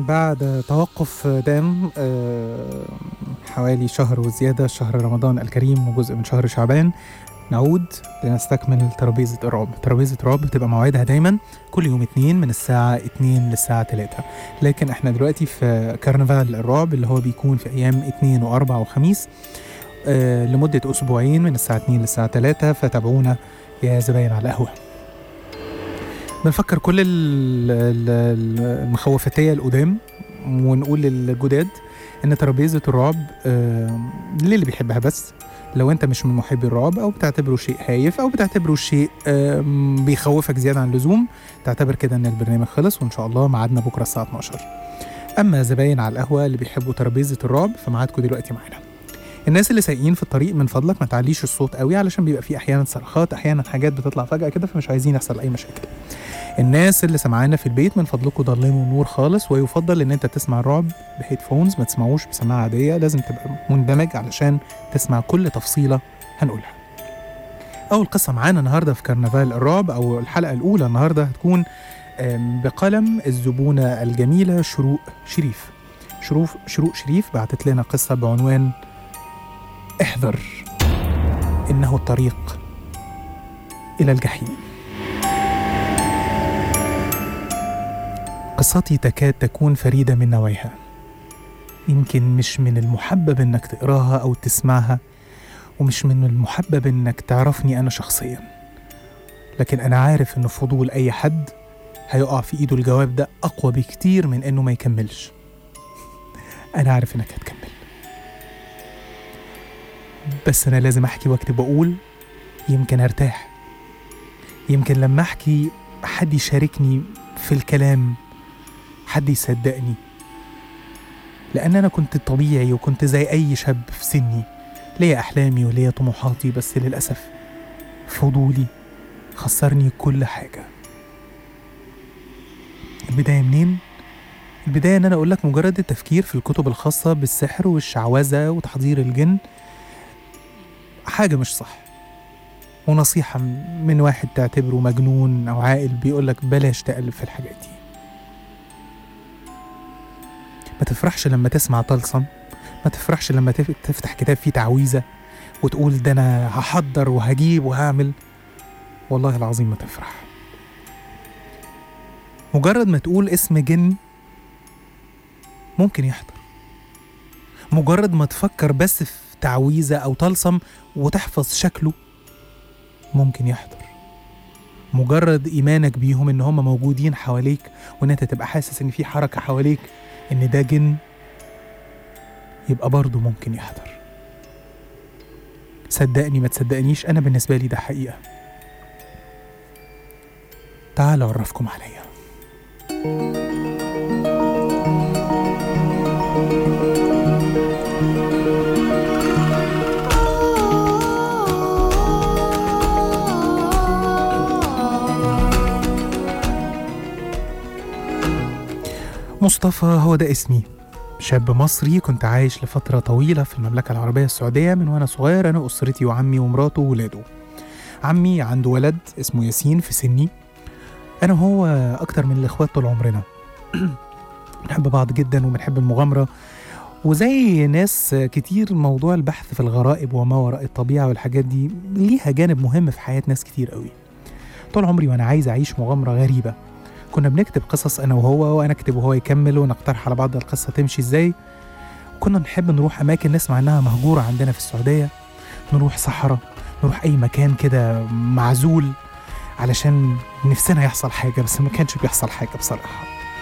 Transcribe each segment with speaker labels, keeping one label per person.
Speaker 1: بعد توقف دام آه، حوالي شهر وزيادة شهر رمضان الكريم وجزء من شهر شعبان نعود لنستكمل ترابيزة الرعب ترابيزة الرعب بتبقى مواعيدها دايما كل يوم اتنين من الساعة اتنين للساعة تلاتة لكن احنا دلوقتي في كرنفال الرعب اللي هو بيكون في أيام اتنين وأربع وخميس آه لمدة أسبوعين من الساعة اتنين للساعة تلاتة فتابعونا يا زباين على القهوة بنفكر كل ال- ال- المخوفتية القدام ونقول للجداد ان ترابيزة الرعب آه، للي بيحبها بس لو انت مش من محبي الرعب او بتعتبره شيء هايف او بتعتبره شيء آم، بيخوفك زيادة عن اللزوم تعتبر كده ان البرنامج خلص وان شاء الله ميعادنا بكرة الساعة 12 اما زباين على القهوة اللي بيحبوا ترابيزة الرعب فميعادكم دلوقتي معانا الناس اللي سايقين في الطريق من فضلك ما تعليش الصوت قوي علشان بيبقى فيه احيانا صرخات احيانا حاجات بتطلع فجأة كده فمش عايزين يحصل اي مشاكل الناس اللي سمعانا في البيت من فضلكم ضلموا النور خالص ويفضل ان انت تسمع الرعب بهيدفونز ما تسمعوش بسماعه عاديه لازم تبقى مندمج علشان تسمع كل تفصيله هنقولها اول قصه معانا النهارده في كرنفال الرعب او الحلقه الاولى النهارده هتكون آم، بقلم الزبونه الجميله شروق شريف شروق شروق شريف بعتت لنا قصه بعنوان احذر انه الطريق الى الجحيم قصتي تكاد تكون فريدة من نوعها يمكن مش من المحبب انك تقراها او تسمعها ومش من المحبب انك تعرفني انا شخصيا لكن انا عارف ان فضول اي حد هيقع في ايده الجواب ده اقوى بكتير من انه ما يكملش انا عارف انك هتكمل بس انا لازم احكي واكتب واقول يمكن ارتاح يمكن لما احكي حد يشاركني في الكلام حد يصدقني لأن أنا كنت طبيعي وكنت زي أي شاب في سني ليا أحلامي وليا طموحاتي بس للأسف فضولي خسرني كل حاجة البداية منين؟ البداية إن أنا أقول لك مجرد التفكير في الكتب الخاصة بالسحر والشعوذة وتحضير الجن حاجة مش صح ونصيحة من واحد تعتبره مجنون أو عاقل بيقولك بلاش تقلب في الحاجات دي ما تفرحش لما تسمع طلسم ما تفرحش لما تف- تفتح كتاب فيه تعويذة وتقول ده أنا هحضر وهجيب وهعمل والله العظيم ما تفرح مجرد ما تقول اسم جن ممكن يحضر مجرد ما تفكر بس في تعويذة أو طلسم وتحفظ شكله ممكن يحضر مجرد إيمانك بيهم إن هم موجودين حواليك وإن أنت تبقى حاسس إن في حركة حواليك إن ده جن يبقى برضه ممكن يحضر صدقني ما تصدقنيش أنا بالنسبة لي ده حقيقة تعال أعرفكم عليا مصطفى هو ده اسمي شاب مصري كنت عايش لفترة طويلة في المملكة العربية السعودية من وأنا صغير أنا وأسرتي وعمي ومراته وولاده عمي عنده ولد اسمه ياسين في سني أنا وهو أكتر من الإخوات طول عمرنا بنحب بعض جدا وبنحب المغامرة وزي ناس كتير موضوع البحث في الغرائب وما وراء الطبيعة والحاجات دي ليها جانب مهم في حياة ناس كتير قوي طول عمري وأنا عايز أعيش مغامرة غريبة كنا بنكتب قصص انا وهو وانا اكتب وهو يكمل ونقترح على بعض القصه تمشي ازاي كنا نحب نروح اماكن نسمع انها مهجوره عندنا في السعوديه نروح صحراء نروح اي مكان كده معزول علشان نفسنا يحصل حاجه بس ما كانش بيحصل حاجه بصراحه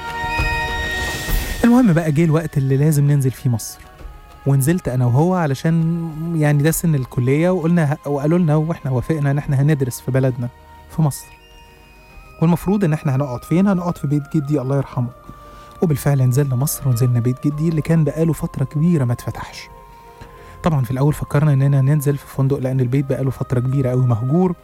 Speaker 1: المهم بقى جه الوقت اللي لازم ننزل فيه مصر ونزلت انا وهو علشان يعني ده سن الكليه وقلنا وقالوا لنا واحنا وافقنا ان احنا هندرس في بلدنا في مصر والمفروض ان احنا هنقعد فين هنقعد في بيت جدي الله يرحمه وبالفعل نزلنا مصر ونزلنا بيت جدي اللي كان بقاله فتره كبيره ما اتفتحش طبعا في الاول فكرنا اننا ننزل في فندق لان البيت بقاله فتره كبيره قوي مهجور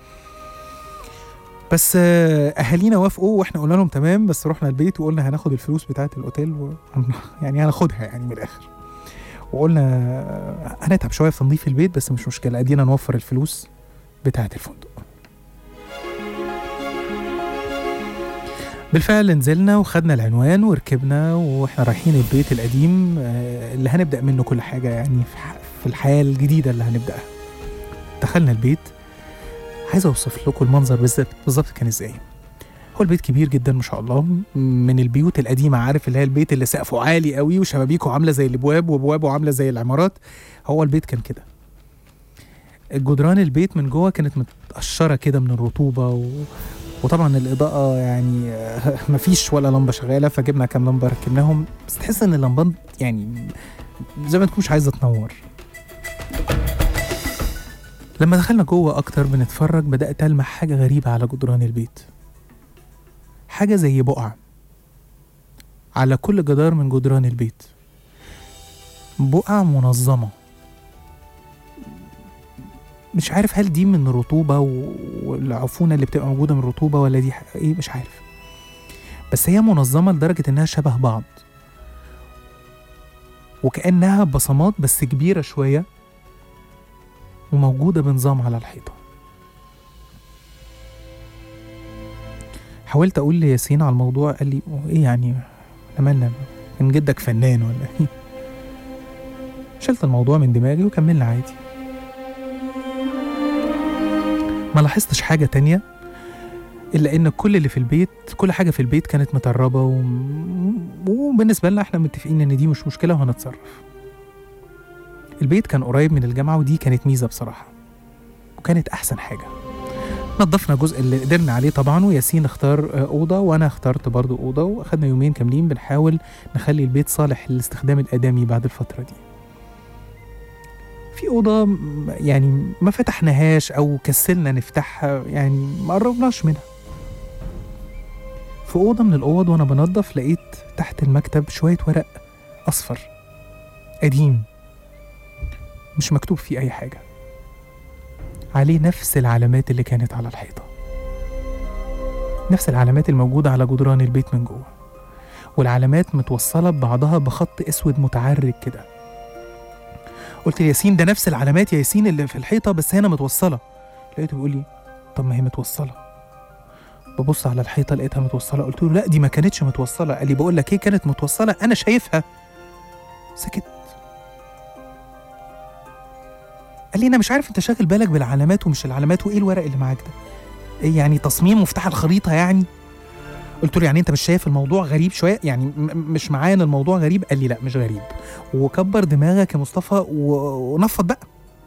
Speaker 1: بس آه، اهالينا وافقوا واحنا قلنا لهم تمام بس رحنا البيت وقلنا هناخد الفلوس بتاعه الاوتيل و... يعني هناخدها يعني من الاخر وقلنا آه، هنتعب شويه في تنظيف البيت بس مش مشكله ادينا نوفر الفلوس بتاعه الفندق بالفعل نزلنا وخدنا العنوان وركبنا واحنا رايحين البيت القديم آه، اللي هنبدأ منه كل حاجة يعني في ح- في الحياة الجديدة اللي هنبدأها دخلنا البيت عايز اوصف لكم المنظر بالظبط بالظبط كان ازاي هو البيت كبير جدا ما شاء الله من البيوت القديمة عارف اللي هي البيت اللي سقفه عالي قوي وشبابيكه عاملة زي الابواب وابوابه عاملة زي العمارات هو البيت كان كده جدران البيت من جوه كانت متقشرة كده من الرطوبة و... وطبعا الإضاءة يعني آه، مفيش ولا لمبة شغالة فجبنا كام لمبة ركبناهم بس تحس إن اللمبات يعني زي ما تكون مش عايزة تنور لما دخلنا جوه أكتر بنتفرج بدأت ألمح حاجة غريبة على جدران البيت حاجة زي بقع على كل جدار من جدران البيت بقع منظمة مش عارف هل دي من الرطوبة و- والعفونة اللي بتبقى موجودة من الرطوبة ولا دي ح- ايه مش عارف بس هي منظمة لدرجة انها شبه بعض وكأنها بصمات بس كبيرة شوية وموجودة بنظام على الحيطة حاولت أقول لياسين على الموضوع قال لي إيه يعني إحنا مالنا كان جدك فنان ولا إيه شلت الموضوع من دماغي وكملنا عادي ما لاحظتش حاجة تانية إلا إن كل اللي في البيت كل حاجة في البيت كانت متربة و... وبالنسبة لنا إحنا متفقين إن دي مش مشكلة وهنتصرف البيت كان قريب من الجامعة ودي كانت ميزة بصراحة وكانت أحسن حاجة نظفنا جزء اللي قدرنا عليه طبعا وياسين اختار آه، أوضة وأنا اخترت برضو أوضة وأخدنا يومين كاملين بنحاول نخلي البيت صالح للاستخدام الآدمي بعد الفترة دي في أوضة م- يعني ما فتحناهاش أو كسلنا نفتحها يعني ما قربناش منها في أوضة من الأوض وأنا بنظف لقيت تحت المكتب شوية ورق أصفر قديم مش مكتوب فيه أي حاجة عليه نفس العلامات اللي كانت على الحيطة نفس العلامات الموجودة على جدران البيت من جوه والعلامات متوصلة ببعضها بخط أسود متعرج كده قلت لياسين ده نفس العلامات يا ياسين اللي في الحيطة بس هنا متوصلة لقيته بيقول لي طب ما هي متوصلة ببص على الحيطة لقيتها متوصلة قلت له لا دي ما كانتش متوصلة قال لي بقول لك ايه كانت متوصلة أنا شايفها سكت قال لي انا مش عارف انت شاغل بالك بالعلامات ومش العلامات وايه الورق اللي معاك ده ايه يعني تصميم مفتاح الخريطه يعني قلت له يعني انت مش شايف الموضوع غريب شويه يعني م- مش معايا ان الموضوع غريب قال لي لا مش غريب وكبر دماغك يا مصطفى و- ونفض بقى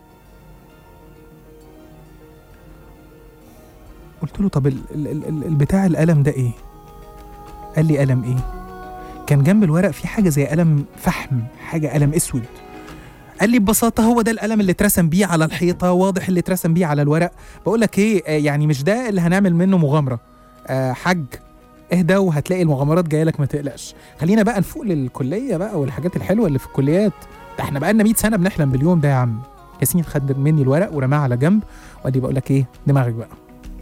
Speaker 1: قلت له طب ال- ال- ال- ال- البتاع القلم ده ايه قال لي قلم ايه كان جنب الورق في حاجه زي قلم فحم حاجه قلم اسود قال لي ببساطه هو ده القلم اللي اترسم بيه على الحيطه واضح اللي اترسم بيه على الورق بقول لك ايه آه، يعني مش ده اللي هنعمل منه مغامره آه حاج اهدى وهتلاقي المغامرات جايه لك ما تقلقش خلينا بقى نفوق للكليه بقى والحاجات الحلوه اللي في الكليات ده احنا بقالنا 100 سنه بنحلم باليوم ده يا عم ياسين خد مني الورق ورماه على جنب وادي بقول لك ايه دماغك بقى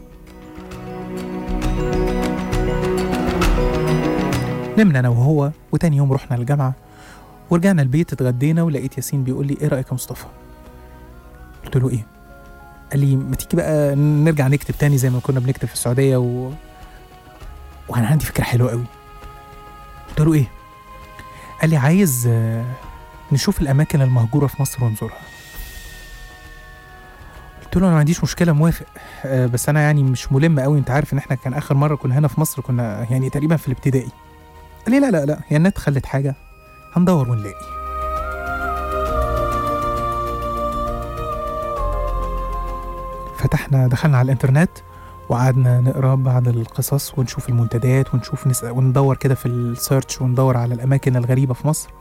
Speaker 1: نمنا انا وهو وتاني يوم رحنا الجامعه ورجعنا البيت اتغدينا ولقيت ياسين بيقول لي ايه رايك يا مصطفى قلت له ايه قال لي ما تيجي بقى نرجع نكتب تاني زي ما كنا بنكتب في السعوديه و... وانا عندي فكره حلوه قوي قلت له ايه قال لي عايز آه، نشوف الاماكن المهجوره في مصر ونزورها قلت له انا ما عنديش مشكله موافق آه، بس انا يعني مش ملم قوي انت عارف ان احنا كان اخر مره كنا هنا في مصر كنا يعني تقريبا في الابتدائي قال لي لا لا لا هي النت خلت حاجه هندور ونلاقي فتحنا دخلنا على الانترنت وقعدنا نقرا بعض القصص ونشوف المنتديات ونشوف نسأل وندور كده في السيرش وندور على الاماكن الغريبه في مصر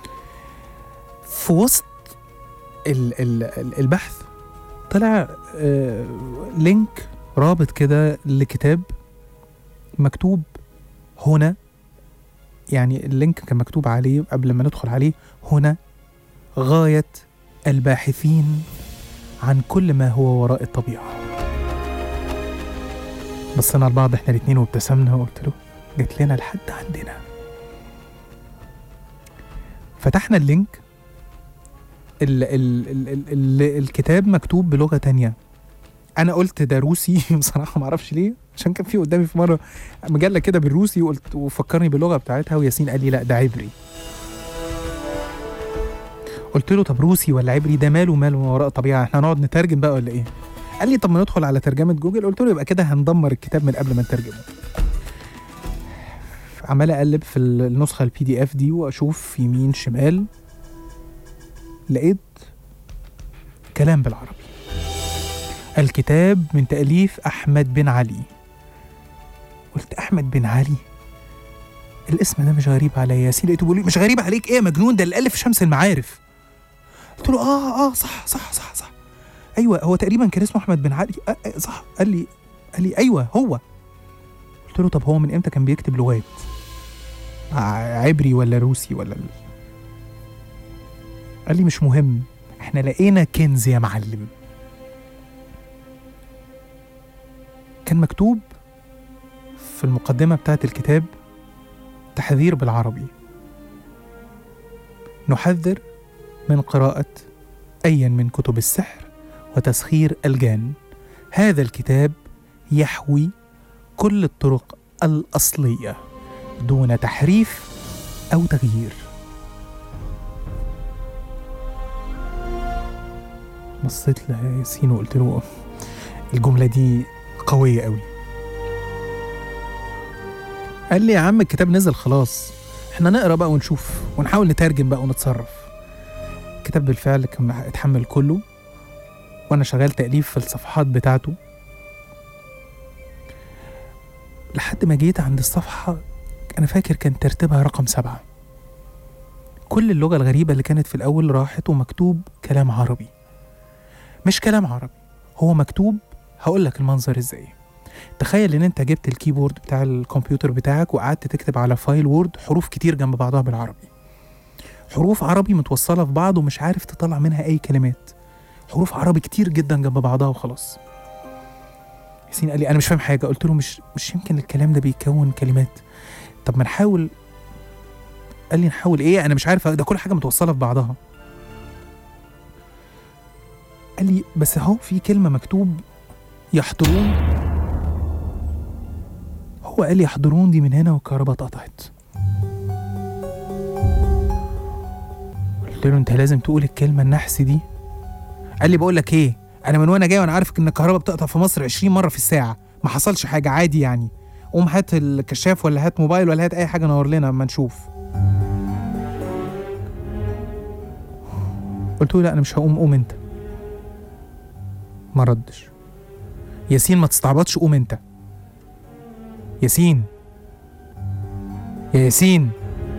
Speaker 1: في وسط ال ال ال البحث طلع آه لينك رابط كده لكتاب مكتوب هنا يعني اللينك كان مكتوب عليه قبل ما ندخل عليه هنا غاية الباحثين عن كل ما هو وراء الطبيعة بصينا لبعض احنا الاتنين وابتسمنا وقلت له جت لنا لحد عندنا فتحنا اللينك ال ال ال ال ال الكتاب مكتوب بلغة تانية أنا قلت ده روسي بصراحة معرفش ليه عشان كان في قدامي في مره مجله كده بالروسي وقلت وفكرني باللغه بتاعتها وياسين قال لي لا ده عبري قلت له طب روسي ولا عبري ده ماله ماله ما وراء الطبيعه احنا هنقعد نترجم بقى ولا ايه قال لي طب ما ندخل على ترجمه جوجل قلت له يبقى كده هندمر الكتاب من قبل ما نترجمه عمال اقلب في النسخه البي دي اف دي واشوف يمين شمال لقيت كلام بالعربي الكتاب من تأليف أحمد بن علي قلت أحمد بن علي الاسم ده مش غريب عليا ياسين لقيته بيقول لي مش غريب عليك ايه يا مجنون ده اللي ألف شمس المعارف قلت له اه اه صح صح صح صح ايوه هو تقريبا كان اسمه احمد بن علي آه آه صح قال لي قال لي ايوه هو قلت له طب هو من امتى كان بيكتب لغات ع- عبري ولا روسي ولا ال... قال لي مش مهم احنا لقينا كنز يا معلم كان مكتوب في المقدمة بتاعت الكتاب تحذير بالعربي نحذر من قراءة أيا من كتب السحر وتسخير الجان هذا الكتاب يحوي كل الطرق الأصلية دون تحريف أو تغيير بصيت لياسين وقلت له الجملة دي قوية قوي قال لي يا عم الكتاب نزل خلاص احنا نقرا بقى ونشوف ونحاول نترجم بقى ونتصرف الكتاب بالفعل كان اتحمل كله وانا شغال تأليف في الصفحات بتاعته لحد ما جيت عند الصفحة أنا فاكر كان ترتيبها رقم سبعة كل اللغة الغريبة اللي كانت في الأول راحت ومكتوب كلام عربي مش كلام عربي هو مكتوب هقول لك المنظر ازاي تخيل ان انت جبت الكيبورد بتاع الكمبيوتر بتاعك وقعدت تكتب على فايل وورد حروف كتير جنب بعضها بالعربي حروف عربي متوصلة في بعض ومش عارف تطلع منها أي كلمات حروف عربي كتير جدا جنب بعضها وخلاص ياسين قال لي أنا مش فاهم حاجة قلت له مش مش يمكن الكلام ده بيكون كلمات طب ما نحاول قال لي نحاول إيه أنا مش عارف ده كل حاجة متوصلة في بعضها قال لي بس اهو في كلمة مكتوب يحضرون هو قال لي يحضرون دي من هنا والكهرباء اتقطعت قلت له انت لازم تقول الكلمة النحس دي قال لي بقول لك ايه انا من وانا جاي وانا عارف ان الكهرباء بتقطع في مصر 20 مرة في الساعة ما حصلش حاجة عادي يعني قوم هات الكشاف ولا هات موبايل ولا هات اي حاجة نور لنا اما نشوف قلت له لا انا مش هقوم قوم انت ما ردش ياسين ما تستعبطش قوم انت ياسين يا ياسين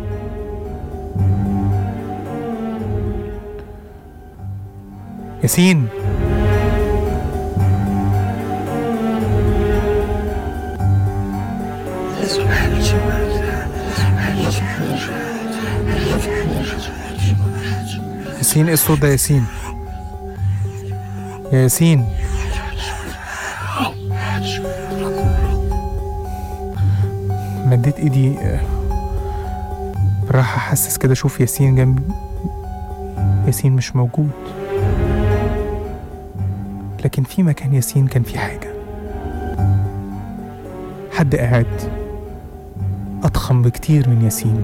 Speaker 1: ياسين ياسين ايه الصوت ده يا ياسين يا ياسين مديت ايدي آه، بالراحة حاسس كده اشوف ياسين جنبي ياسين مش موجود لكن في مكان ياسين كان في حاجة حد قاعد أضخم بكتير من ياسين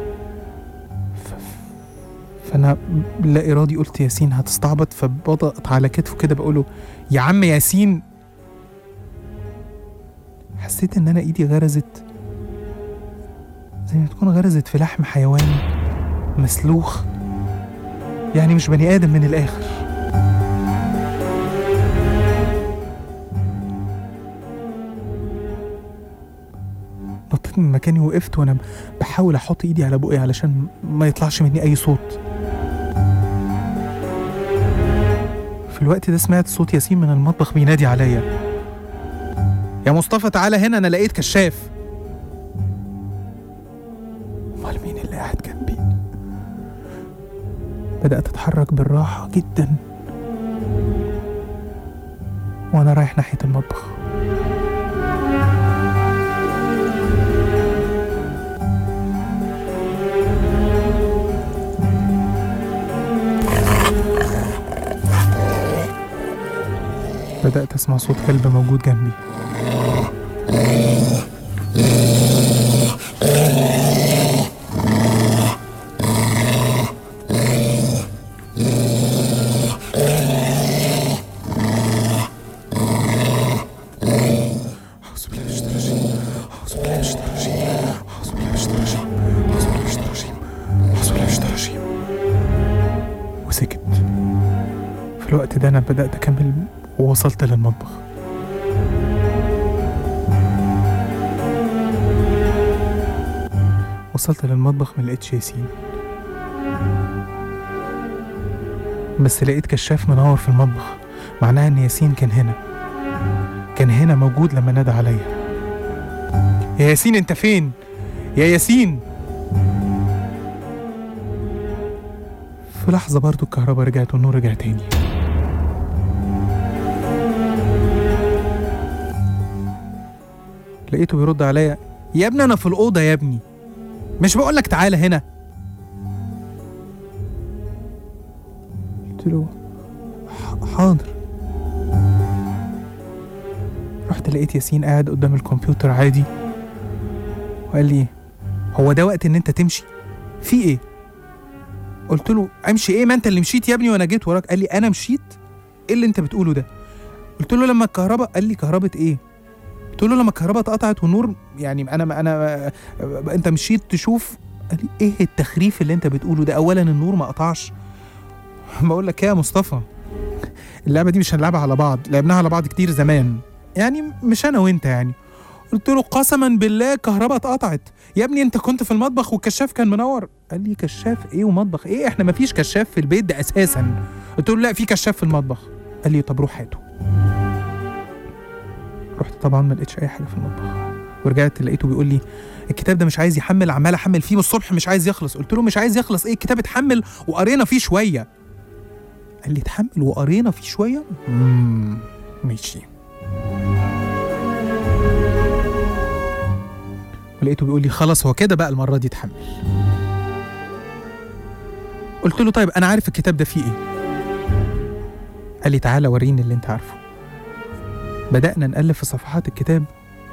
Speaker 1: ف- فأنا لا إرادي قلت ياسين هتستعبط فبضغط على كتفه كده بقوله يا عم ياسين حسيت إن أنا إيدي غرزت زي ما تكون غرزت في لحم حيوان مسلوخ يعني مش بني آدم من الآخر نطيت من مكاني وقفت وانا بحاول احط ايدي على بقي علشان ما يطلعش مني اي صوت في الوقت ده سمعت صوت ياسين من المطبخ بينادي عليا يا مصطفى تعالى هنا انا لقيت كشاف امال مين اللي قاعد جنبي بدات اتحرك بالراحه جدا وانا رايح ناحيه المطبخ بدأت أسمع صوت كلب موجود جنبي الوقت ده أنا بدأت أكمل ووصلت للمطبخ وصلت للمطبخ ما لقيتش ياسين بس لقيت كشاف منور في المطبخ معناها ان ياسين كان هنا كان هنا موجود لما نادى عليا يا ياسين انت فين يا ياسين في لحظة برضو الكهرباء رجعت والنور رجع تاني لقيته بيرد عليا يا ابني انا في الأوضة يا ابني مش بقولك تعالى هنا قلت له "ح- حاضر رحت لقيت ياسين قاعد قدام الكمبيوتر عادي وقال لي هو ده وقت ان انت تمشي في ايه قلت له امشي ايه ما انت اللي مشيت يا ابني وانا جيت وراك قال لي انا مشيت ايه اللي انت بتقوله ده قلت له لما الكهرباء قال لي كهرباء ايه قلت له لما الكهرباء اتقطعت والنور يعني انا انا انت مشيت تشوف قال لي ايه التخريف اللي انت بتقوله ده اولا النور ما قطعش بقول لك ايه يا مصطفى اللعبه دي مش هنلعبها على بعض لعبناها على بعض كتير زمان يعني مش انا وانت يعني قلت له قسما بالله الكهرباء اتقطعت يا ابني انت كنت في المطبخ والكشاف كان منور قال لي كشاف ايه ومطبخ ايه احنا مفيش كشاف في البيت ده اساسا قلت له لا في كشاف في المطبخ قال لي طب روح هاته رحت طبعا ما لقيتش اي حاجه في المطبخ ورجعت لقيته بيقول لي الكتاب ده مش عايز يحمل عمال احمل فيه من الصبح مش عايز يخلص قلت له مش عايز يخلص ايه الكتاب اتحمل وقرينا فيه شويه قال لي اتحمل وقرينا فيه شويه امم ماشي ولقيته بيقول لي خلاص هو كده بقى المره دي اتحمل قلت له طيب انا عارف الكتاب ده فيه ايه قال لي تعالى وريني اللي انت عارفه بدأنا نقلب في صفحات الكتاب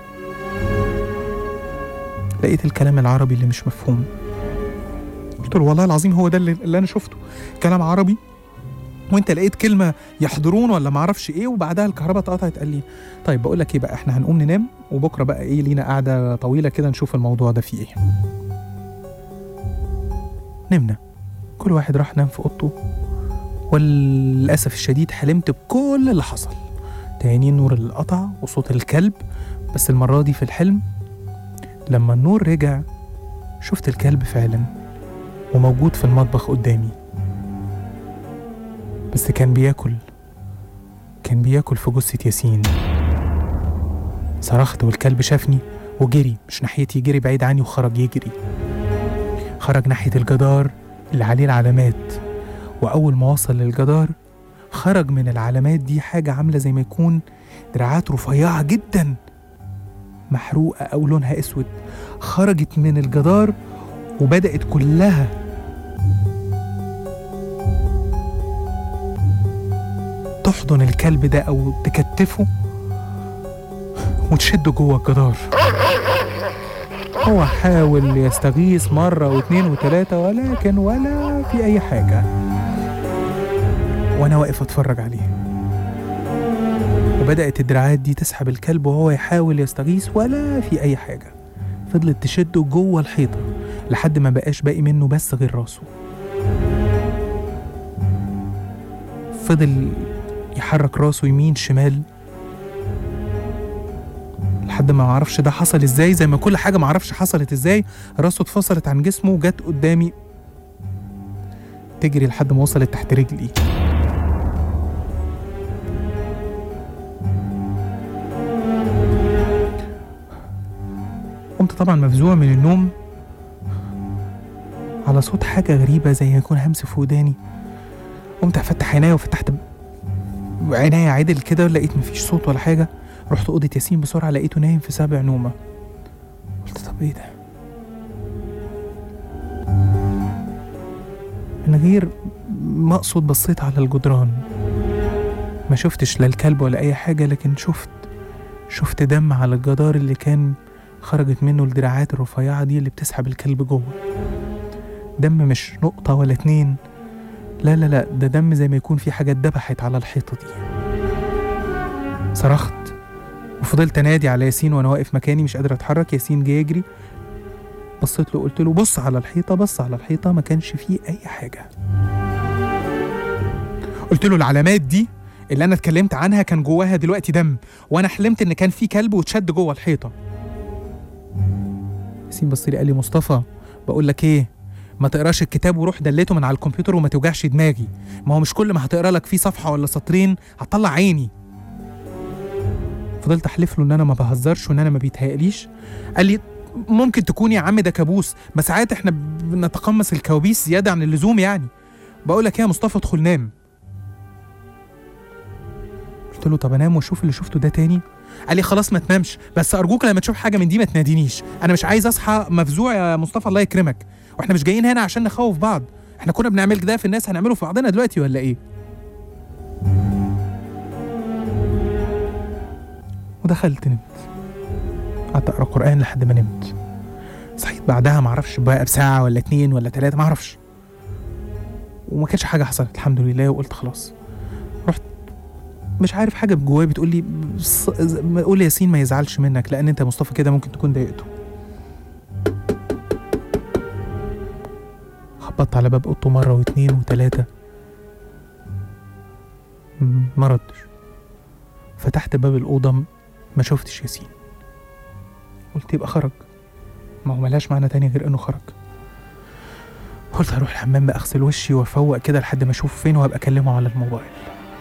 Speaker 1: لقيت الكلام العربي اللي مش مفهوم قلت له والله العظيم هو ده اللي, اللي انا شفته كلام عربي وانت لقيت كلمه يحضرون ولا ما اعرفش ايه وبعدها الكهرباء اتقطعت قال لي طيب بقول لك ايه بقى احنا هنقوم ننام وبكره بقى ايه لينا قعده طويله كده نشوف الموضوع ده فيه ايه نمنا كل واحد راح نام في اوضته وللاسف الشديد حلمت بكل اللي حصل تاني النور اللي قطع وصوت الكلب بس المره دي في الحلم لما النور رجع شفت الكلب فعلا وموجود في المطبخ قدامي بس كان بياكل كان بياكل في جثة ياسين صرخت والكلب شافني وجري مش ناحيتي جري بعيد عني وخرج يجري خرج ناحية الجدار اللي عليه العلامات وأول ما وصل للجدار خرج من العلامات دي حاجة عاملة زي ما يكون دراعات رفيعة جدا محروقة أو لونها أسود خرجت من الجدار وبدأت كلها تحضن الكلب ده أو تكتفه وتشده جوه الجدار هو حاول يستغيث مرة واتنين وتلاتة ولكن ولا في أي حاجة وأنا واقف أتفرج عليه وبدأت الدراعات دي تسحب الكلب وهو يحاول يستغيث ولا في أي حاجة فضلت تشده جوه الحيطة لحد ما بقاش باقي منه بس غير راسه فضل يحرك راسه يمين شمال لحد ما معرفش ده حصل ازاي زي ما كل حاجة معرفش حصلت ازاي راسه اتفصلت عن جسمه وجت قدامي تجري لحد ما وصلت تحت رجلي قمت طبعا مفزوع من النوم على صوت حاجة غريبة زي ما يكون همس في وداني قمت افتح عينيا وفتحت عينيا عدل كده لقيت مفيش صوت ولا حاجة رحت أوضة ياسين بسرعة لقيته نايم في سابع نومة قلت طب ايه ده من غير ما اقصد بصيت على الجدران ما شفتش لا الكلب ولا اي حاجة لكن شفت شفت دم على الجدار اللي كان خرجت منه الدراعات الرفيعة دي اللي بتسحب الكلب جوه دم مش نقطة ولا اتنين لا لا لا ده دم زي ما يكون في حاجة اتدبحت على الحيطة دي صرخت وفضلت انادي على ياسين وانا واقف مكاني مش قادر اتحرك ياسين جه يجري بصيت له قلت له بص على الحيطة بص على الحيطة ما كانش فيه أي حاجة قلت له العلامات دي اللي انا اتكلمت عنها كان جواها دلوقتي دم وانا حلمت ان كان في كلب واتشد جوه الحيطه ياسين بص لي قال لي مصطفى بقول لك ايه ما تقراش الكتاب وروح دلته من على الكمبيوتر وما توجعش دماغي ما هو مش كل ما هتقرا لك فيه صفحه ولا سطرين هتطلع عيني فضلت احلف له ان انا ما بهزرش وان انا ما بيتهيأليش قال لي ممكن تكون يا عم ده كابوس ما ساعات احنا بنتقمص الكوابيس زياده عن اللزوم يعني بقول لك ايه يا مصطفى ادخل نام قلت له طب انام واشوف اللي شفته ده تاني قال لي خلاص ما تنامش بس ارجوك لما تشوف حاجه من دي ما تنادينيش انا مش عايز اصحى مفزوع يا مصطفى الله يكرمك واحنا مش جايين هنا عشان نخوف بعض احنا كنا بنعمل كده في الناس هنعمله في بعضنا دلوقتي ولا ايه ودخلت نمت قعدت اقرا قران لحد ما نمت صحيت بعدها معرفش بقى بساعه ولا اتنين ولا تلاته معرفش وما كانش حاجه حصلت الحمد لله وقلت خلاص رحت مش عارف حاجه جوايا بتقول لي ص- قول ياسين ما يزعلش منك لان انت يا مصطفى كده ممكن تكون ضايقته خبطت على باب اوضته مره واتنين وتلاته م- ما ردش فتحت باب الاوضه م- ما شفتش ياسين قلت يبقى خرج ما هو ملهاش معنى تاني غير انه خرج قلت هروح الحمام بقى اغسل وشي وافوق كده لحد ما اشوف فين وهبقى اكلمه على الموبايل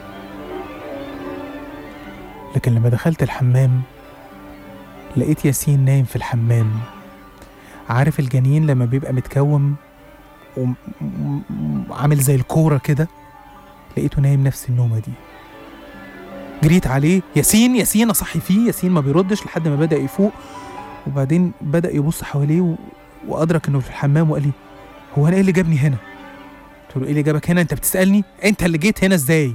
Speaker 1: لكن لما دخلت الحمام لقيت ياسين نايم في الحمام عارف الجنين لما بيبقى متكوم وعامل زي الكورة كده لقيته نايم نفس النومة دي جريت عليه ياسين ياسين اصحي فيه ياسين ما بيردش لحد ما بدأ يفوق وبعدين بدأ يبص حواليه و... وأدرك إنه في الحمام وقال لي هو أنا إيه اللي جابني هنا؟ قلت له إيه اللي جابك هنا؟ أنت بتسألني؟ أنت اللي جيت هنا إزاي؟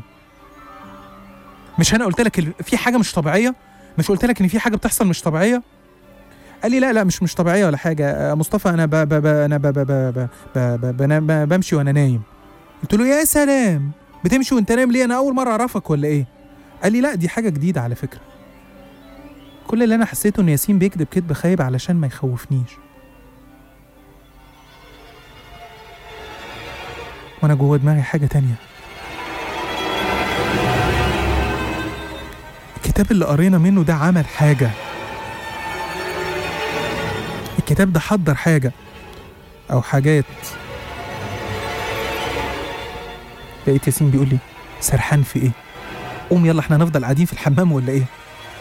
Speaker 1: مش أنا قلت لك ال- في حاجة مش طبيعية؟ مش قلت لك إن في حاجة بتحصل مش طبيعية؟ قال لي لا لا مش مش طبيعية ولا حاجة آه، مصطفى أنا ب ب ب أنا ب ب ب ب ب ب بنام- ب بمشي وأنا نايم قلت له يا سلام بتمشي وأنت نايم ليه؟ أنا أول مرة أعرفك ولا إيه؟ قال لي لا دي حاجة جديدة على فكرة كل اللي انا حسيته ان ياسين بيكذب كذب خايب علشان ما يخوفنيش وانا جوه دماغي حاجه تانية الكتاب اللي قرينا منه ده عمل حاجه الكتاب ده حضر حاجه او حاجات لقيت ياسين بيقول لي سرحان في ايه قوم يلا احنا هنفضل قاعدين في الحمام ولا ايه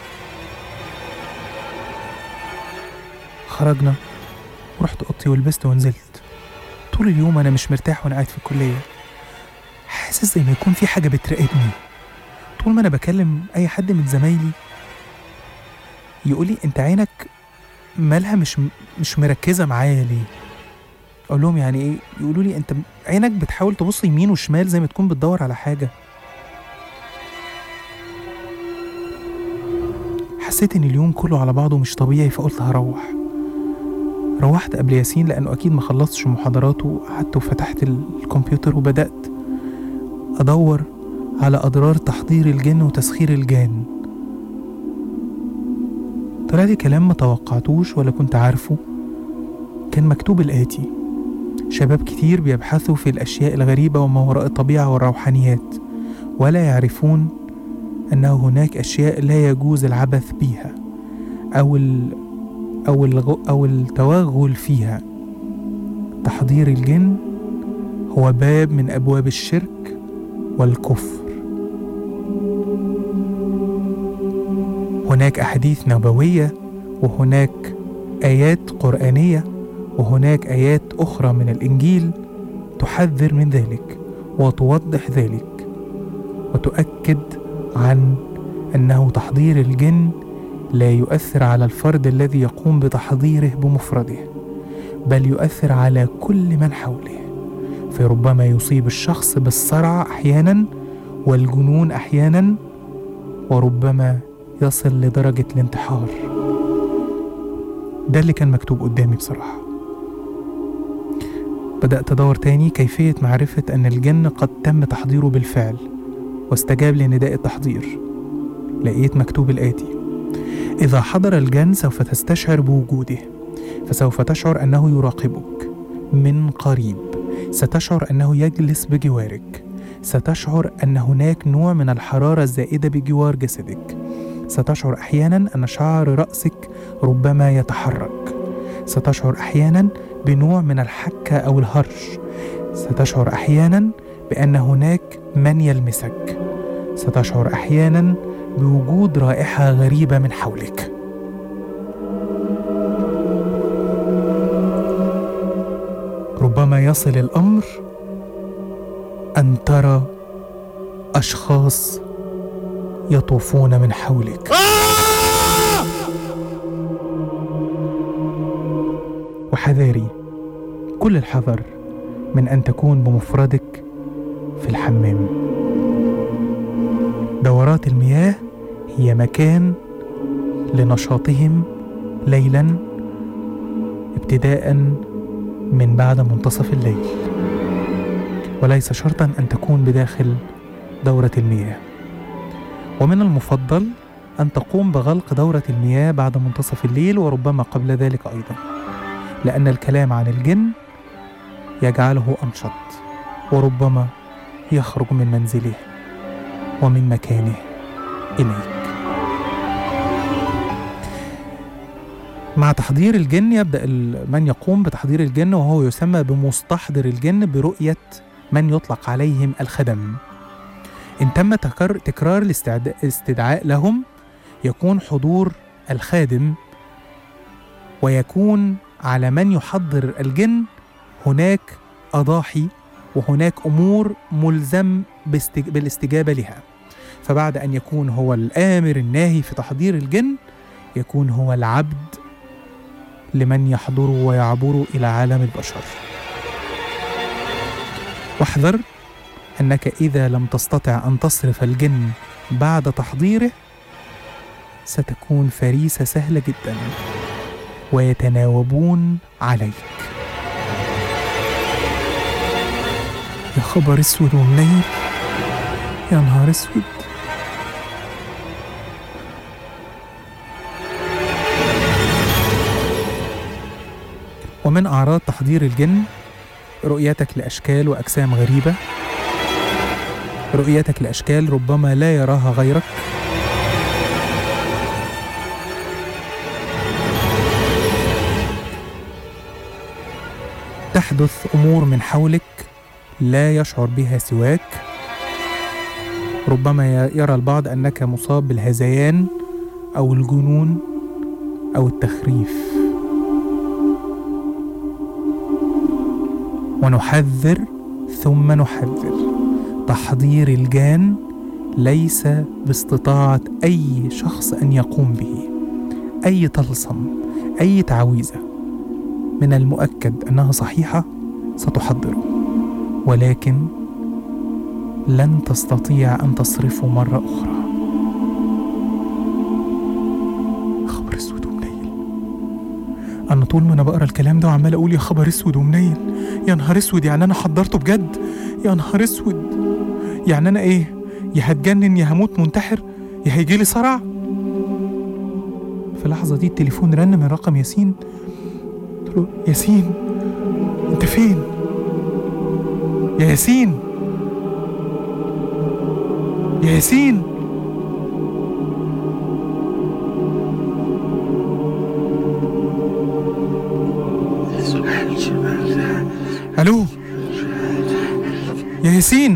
Speaker 1: خرجنا ورحت اوضتي ولبست ونزلت طول اليوم انا مش مرتاح وانا قاعد في الكليه حاسس زي ما يكون في حاجه بتراقبني طول ما انا بكلم اي حد من زمايلي يقول لي انت عينك مالها مش مش مركزه معايا ليه اقول لهم يعني ايه يقولوا لي انت عينك بتحاول تبص يمين وشمال زي ما تكون بتدور على حاجه حسيت ان اليوم كله على بعضه مش طبيعي فقلت هروح روحت قبل ياسين لانه اكيد ما خلصتش محاضراته قعدت وفتحت الكمبيوتر وبدات ادور على اضرار تحضير الجن وتسخير الجان طلع لي كلام ما توقعتوش ولا كنت عارفه كان مكتوب الآتي شباب كتير بيبحثوا في الأشياء الغريبة وما وراء الطبيعة والروحانيات ولا يعرفون أنه هناك أشياء لا يجوز العبث بها أو ال أو الغ أو التوغل فيها تحضير الجن هو باب من أبواب الشرك والكفر هناك أحاديث نبوية وهناك آيات قرآنية وهناك آيات أخرى من الإنجيل تحذر من ذلك وتوضح ذلك وتؤكد عن أنه تحضير الجن لا يؤثر على الفرد الذي يقوم بتحضيره بمفرده بل يؤثر على كل من حوله فربما يصيب الشخص بالصرع أحيانا والجنون أحيانا وربما يصل لدرجة الانتحار ده اللي كان مكتوب قدامي بصراحة بدأت أدور تاني كيفية معرفة أن الجن قد تم تحضيره بالفعل واستجاب لنداء التحضير لقيت مكتوب الآتي إذا حضر الجن سوف تستشعر بوجوده فسوف تشعر أنه يراقبك من قريب ستشعر أنه يجلس بجوارك ستشعر أن هناك نوع من الحرارة الزائدة بجوار جسدك ستشعر أحيانا أن شعر رأسك ربما يتحرك ستشعر أحيانا بنوع من الحكة أو الهرش ستشعر أحيانا بأن هناك من يلمسك ستشعر أحيانا بوجود رائحة غريبة من حولك ربما يصل الأمر أن ترى أشخاص يطوفون من حولك وحذاري كل الحذر من أن تكون بمفردك في الحمام دورات المياه هي مكان لنشاطهم ليلا ابتداء من بعد منتصف الليل وليس شرطا ان تكون بداخل دوره المياه ومن المفضل ان تقوم بغلق دوره المياه بعد منتصف الليل وربما قبل ذلك ايضا لان الكلام عن الجن يجعله انشط وربما يخرج من منزله ومن مكانه اليك مع تحضير الجن يبدأ من يقوم بتحضير الجن وهو يسمى بمستحضر الجن برؤية من يطلق عليهم الخدم إن تم تكرار الاستدعاء لهم يكون حضور الخادم ويكون على من يحضر الجن هناك أضاحي وهناك أمور ملزم بالاستجابة لها فبعد أن يكون هو الآمر الناهي في تحضير الجن يكون هو العبد لمن يحضر ويعبر إلى عالم البشر واحذر أنك إذا لم تستطع أن تصرف الجن بعد تحضيره ستكون فريسة سهلة جدا ويتناوبون عليك يا خبر اسود ومنيل يا نهار اسود ومن أعراض تحضير الجن رؤيتك لأشكال وأجسام غريبة رؤيتك لأشكال ربما لا يراها غيرك تحدث أمور من حولك لا يشعر بها سواك ربما يرى البعض أنك مصاب بالهذيان أو الجنون أو التخريف ونحذر ثم نحذر تحضير الجان ليس باستطاعة أي شخص أن يقوم به أي طلسم أي تعويذة من المؤكد أنها صحيحة ستحضره ولكن لن تستطيع أن تصرفه مرة أخرى خبر اسود ومنيل أنا طول ما أنا بقرا الكلام ده وعمال أقول يا خبر اسود ومنيل يا نهار اسود يعني أنا حضرته بجد يا نهار اسود يعني أنا إيه يا هتجنن يا هموت منتحر يا هيجيلي صرع في اللحظة دي التليفون رن من رقم ياسين قلت له ياسين أنت فين؟ يا ياسين يا ياسين الو يا ياسين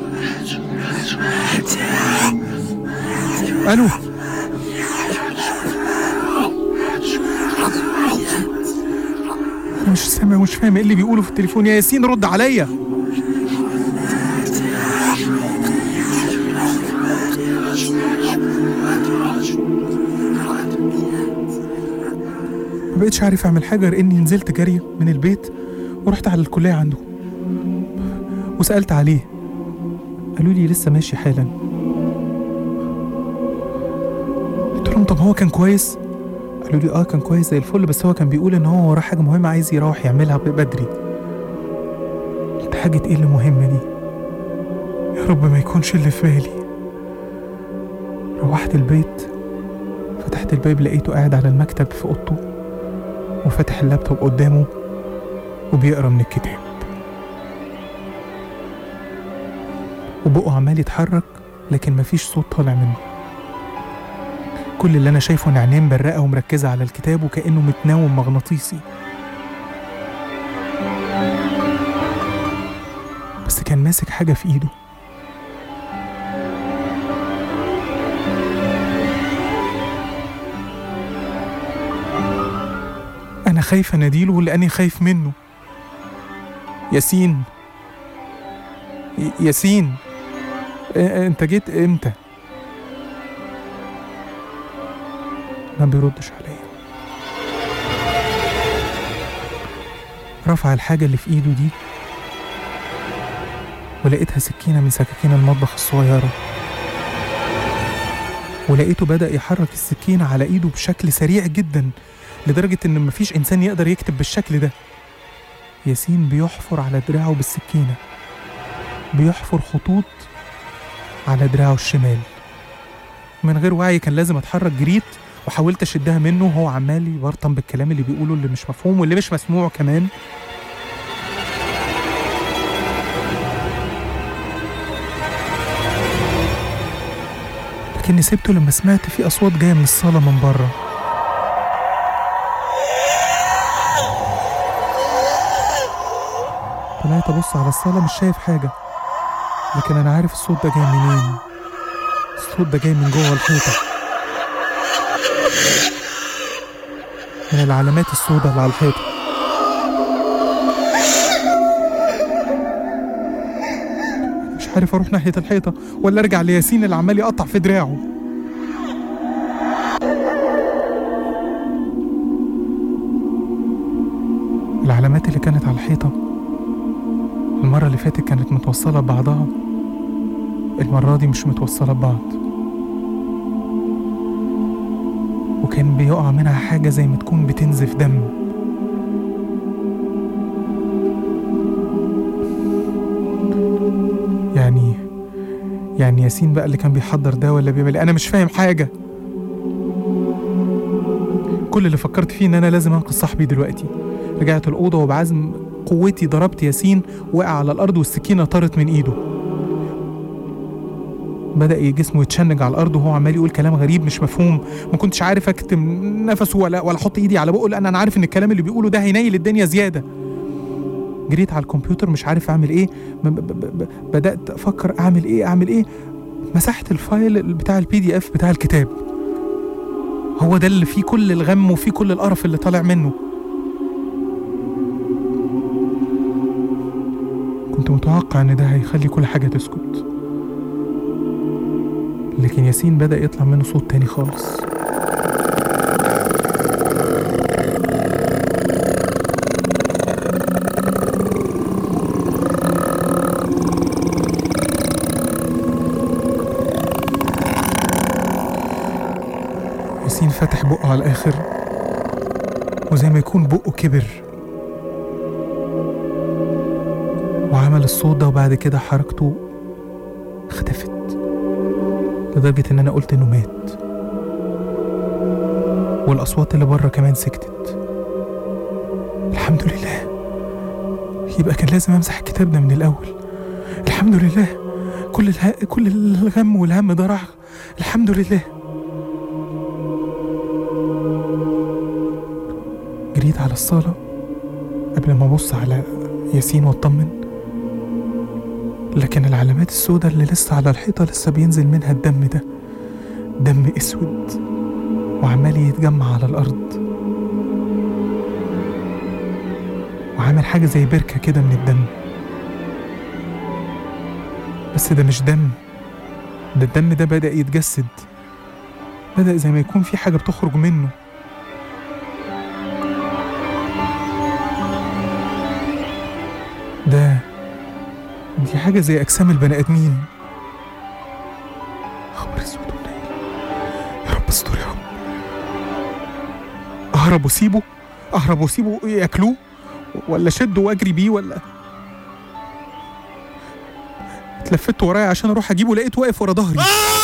Speaker 1: الو أنا مش سامع ومش فاهم ايه اللي بيقوله في التليفون يا ياسين رد عليا ما بقتش عارف اعمل حاجه غير اني نزلت جري من البيت ورحت على الكليه عنده وسالت عليه قالوا لي لسه ماشي حالا قلت لهم طب هو كان كويس قالوا لي اه كان كويس زي الفل بس هو كان بيقول ان هو وراه حاجه مهمه عايز يروح يعملها بدري قلت حاجه ايه اللي مهمه دي يا رب ما يكونش اللي في بالي روحت البيت فتحت الباب لقيته قاعد على المكتب في اوضته وفتح اللابتوب قدامه وبيقرا من الكتاب وبقه عمال يتحرك لكن مفيش صوت طالع منه كل اللي انا شايفه ان عينيه مبرقه ومركزه على الكتاب وكانه متناوم مغناطيسي بس كان ماسك حاجه في ايده انا خايفه اناديله لاني خايف منه ياسين ي- ياسين إ- انت جيت امتى ما بيردش عليا رفع الحاجة اللي في ايده دي ولقيتها سكينة من سكاكين المطبخ الصغيرة ولقيته بدأ يحرك السكينة على ايده بشكل سريع جدا لدرجة ان مفيش انسان يقدر يكتب بالشكل ده ياسين بيحفر على دراعه بالسكينة بيحفر خطوط على دراعه الشمال من غير وعي كان لازم اتحرك جريت وحاولت اشدها منه وهو عمال يبرطم بالكلام اللي بيقوله اللي مش مفهوم واللي مش مسموع كمان لكني سبته لما سمعت في اصوات جايه من الصاله من بره طلعت ابص على الصاله مش شايف حاجه لكن انا عارف الصوت ده جاي منين الصوت ده جاي من جوه الحيطه من العلامات السوداء اللي على الحيطه مش عارف اروح ناحيه الحيطه ولا ارجع لياسين اللي عمال يقطع في دراعه العلامات اللي كانت على الحيطه المره اللي فاتت كانت متوصله ببعضها المره دي مش متوصله ببعض وكان بيقع منها حاجه زي ما تكون بتنزف دم يعني يعني ياسين بقى اللي كان بيحضر ده ولا بيعمل إيه؟ انا مش فاهم حاجه كل اللي فكرت فيه ان انا لازم انقذ صاحبي دلوقتي رجعت الاوضه وبعزم قوتي ضربت ياسين وقع على الارض والسكينه طارت من ايده بدا جسمه يتشنج على الارض وهو عمال يقول كلام غريب مش مفهوم ما كنتش عارف اكتم نفسه ولا ولا احط ايدي على بقه لان انا عارف ان الكلام اللي بيقوله ده هينيل الدنيا زياده جريت على الكمبيوتر مش عارف اعمل ايه ب- ب- ب- ب- بدات افكر اعمل ايه اعمل ايه مسحت الفايل بتاع البي دي اف بتاع الكتاب هو ده اللي فيه كل الغم وفيه كل القرف اللي طالع منه كنت متوقع ان ده هيخلي كل حاجه تسكت لكن ياسين بدأ يطلع منه صوت تاني خالص ياسين فتح بقه على الآخر وزي ما يكون بقه كبر وعمل الصوت ده وبعد كده حركته اختفت لدرجة إن أنا قلت إنه مات والأصوات اللي بره كمان سكتت الحمد لله يبقى كان لازم أمسح الكتاب ده من الأول الحمد لله كل اله... كل الغم والهم ده راح الحمد لله جريت على الصالة قبل ما أبص على ياسين وأطمن لكن العلامات السوداء اللي لسه على الحيطة لسه بينزل منها الدم ده دم اسود وعمال يتجمع على الأرض وعامل حاجة زي بركة كده من الدم بس ده مش دم ده الدم ده بدأ يتجسد بدأ زي ما يكون في حاجة بتخرج منه ده دي حاجة زي أجسام البني آدمين خبر اسود ونيل يا رب استر يا رب أهرب وأسيبه أهرب وأسيبه ياكلوه ولا شده وأجري بيه ولا اتلفت ورايا عشان أروح أجيبه لقيته واقف ورا ظهري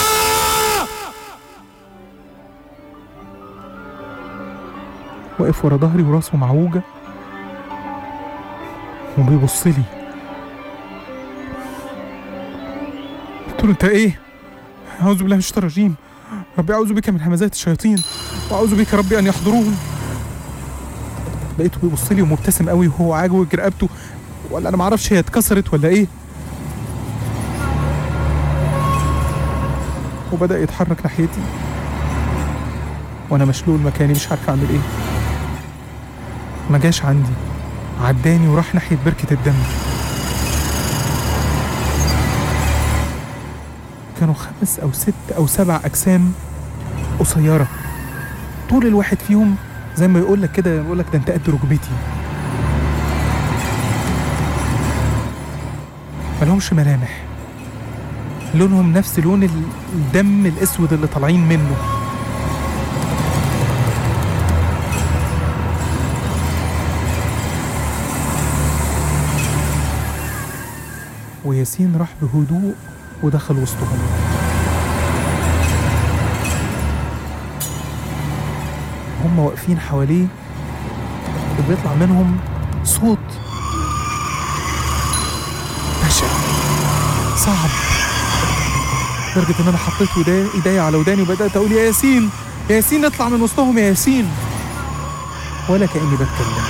Speaker 1: واقف ورا ظهري وراسه معوجة وبيبص لي قلت له انت ايه اعوذ بالله من الشيطان الرجيم ربي اعوذ بك من همزات الشياطين واعوذ بك ربي ان يحضرون لقيته بيبص لي ومبتسم قوي وهو عاجوج رقبته ولا انا معرفش هي اتكسرت ولا ايه وبدا يتحرك ناحيتي وانا مشلول مكاني مش عارف اعمل ايه ما جاش عندي عداني وراح ناحيه بركه الدم كانوا خمس او ست او سبع اجسام قصيره طول الواحد فيهم زي ما يقول لك كده يقول لك ده انت قد ركبتي ملهمش ملامح لونهم نفس لون ال- الدم الاسود اللي طالعين منه وياسين راح بهدوء ودخل وسطهم هم واقفين حواليه وبيطلع منهم صوت بشع صعب لدرجة إن أنا حطيت ودا- إيديا على وداني وبدأت أقول يا ياسين يا ياسين اطلع من وسطهم يا ياسين ولا كأني بتكلم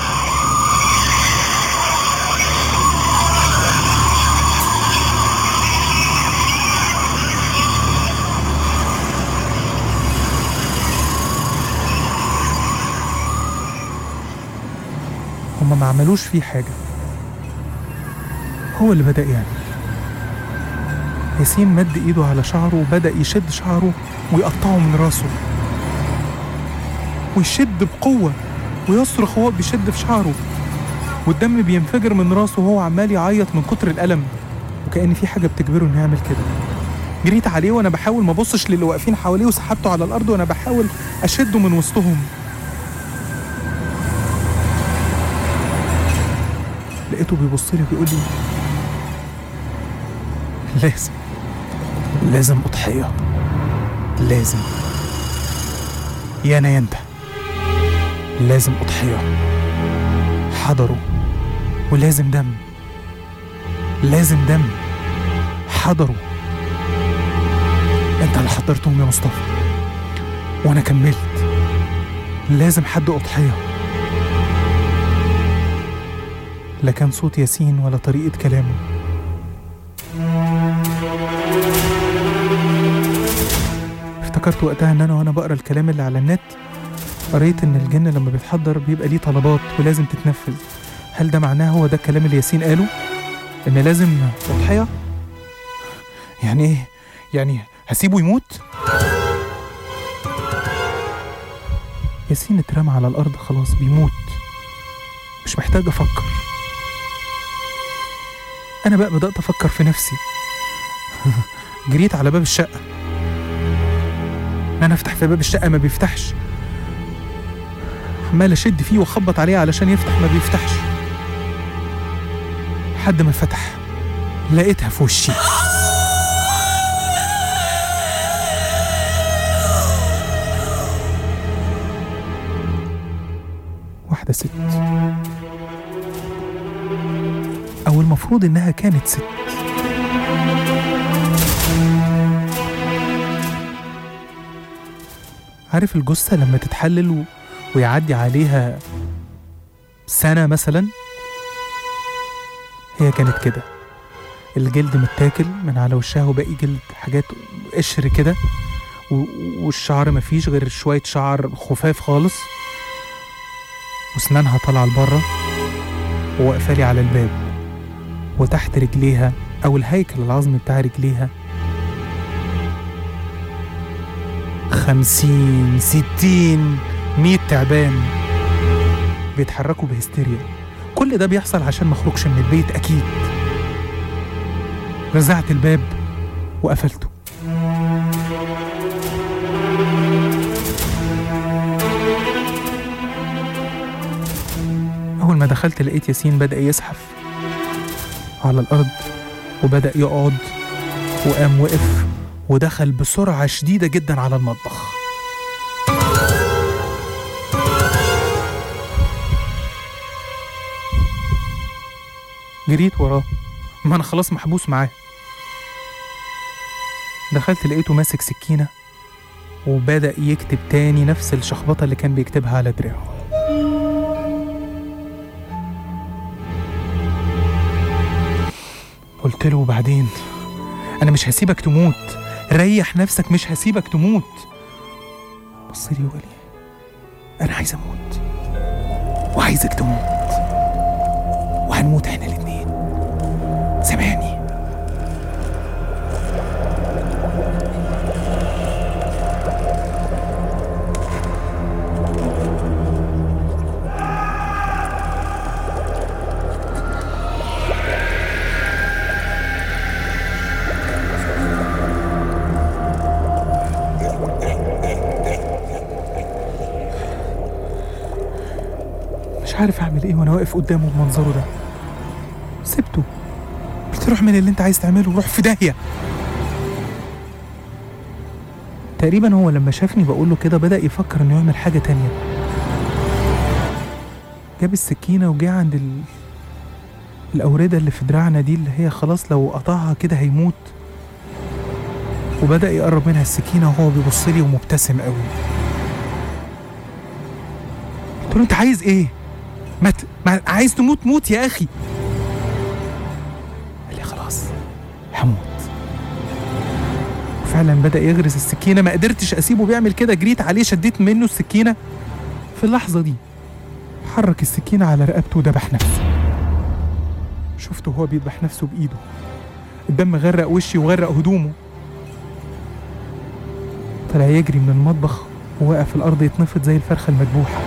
Speaker 1: هما ما عملوش فيه حاجة هو اللي بدأ يعمل ياسين مد ايده على شعره وبدأ يشد شعره ويقطعه من راسه ويشد بقوة ويصرخ وهو بيشد في شعره والدم بينفجر من راسه وهو عمال يعيط من كتر الألم وكأن في حاجة بتجبره إنه يعمل كده جريت عليه وأنا بحاول ما أبصش للي واقفين حواليه وسحبته على الأرض وأنا بحاول أشده من وسطهم لقيته بيبص لي وبيقول لي لازم لازم أضحية لازم يا أنا يا أنت لازم أضحية حضروا ولازم دم لازم دم حضروا أنت اللي حضرتهم يا مصطفى وأنا كملت لازم حد أضحية لا كان صوت ياسين ولا طريقة كلامه افتكرت وقتها ان انا وانا بقرا الكلام اللي على النت قريت ان الجن لما بيتحضر بيبقى ليه طلبات ولازم تتنفذ هل ده معناه هو ده الكلام اللي ياسين قاله ان لازم تضحية يعني ايه يعني هسيبه يموت ياسين اترمى على الارض خلاص بيموت مش محتاج افكر انا بقى بدات افكر في نفسي جريت على باب الشقه انا افتح في باب الشقه ما بيفتحش عمال اشد فيه واخبط عليه علشان يفتح ما بيفتحش لحد ما فتح لقيتها في وشي واحدة ست أو المفروض إنها كانت ست عارف الجثة لما تتحلل و... ويعدي عليها سنة مثلا هي كانت كده الجلد متاكل من على وشها وباقي جلد حاجات قشر كده و... والشعر مفيش غير شوية شعر خفاف خالص واسنانها طالعة لبره وواقفة لي على الباب وتحت رجليها أو الهيكل العظمي بتاع رجليها خمسين ستين مية تعبان بيتحركوا بهستيريا كل ده بيحصل عشان ما اخرجش من البيت أكيد رزعت الباب وقفلته أول ما دخلت لقيت ياسين بدأ يزحف على الأرض وبدأ يقعد وقام وقف ودخل بسرعة شديدة جدا على المطبخ جريت وراه ما أنا خلاص محبوس معاه دخلت لقيته ماسك سكينة وبدأ يكتب تاني نفس الشخبطة اللي كان بيكتبها على دراعه قلت له وبعدين أنا مش هسيبك تموت ريح نفسك مش هسيبك تموت بص لي وقال لي أنا عايز أموت وعايزك تموت وهنموت احنا الاتنين سامعني مش عارف اعمل ايه وانا واقف قدامه بمنظره ده سبته قلت له روح من اللي انت عايز تعمله روح في داهيه تقريبا هو لما شافني بقول له كده بدأ يفكر انه يعمل حاجة تانية جاب السكينة وجه عند ال... الأوردة اللي في دراعنا دي اللي هي خلاص لو قطعها كده هيموت وبدأ يقرب منها السكينة وهو بيبص لي ومبتسم قوي قلت له انت عايز ايه؟ ما, ت... ما عايز تموت موت يا اخي قال لي خلاص هموت وفعلا بدأ يغرز السكينة ما قدرتش أسيبه بيعمل كده جريت عليه شديت منه السكينة في اللحظة دي حرك السكينة على رقبته وذبح نفسه شفته هو بيذبح نفسه بإيده الدم غرق وشي وغرق هدومه طلع يجري من المطبخ ووقع في الأرض يتنفض زي الفرخة المذبوحة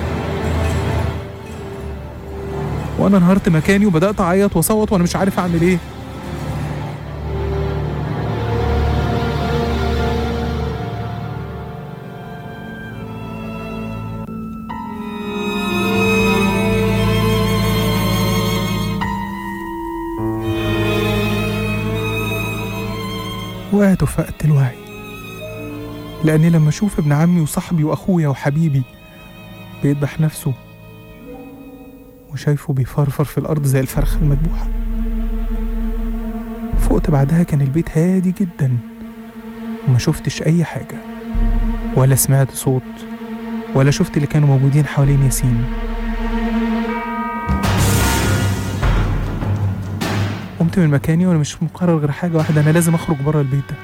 Speaker 1: وأنا انهارت مكاني وبدأت أعيط وأصوت وأنا مش عارف أعمل إيه وقعت وفقت الوعي لأني لما أشوف ابن عمي وصاحبي وأخويا وحبيبي بيذبح نفسه وشايفه بيفرفر في الأرض زي الفرخة المذبوحة فقت بعدها كان البيت هادي جدا وما شفتش أي حاجة ولا سمعت صوت ولا شفت اللي كانوا موجودين حوالين ياسين قمت من مكاني وانا مش مقرر غير حاجه واحده انا لازم اخرج بره البيت ده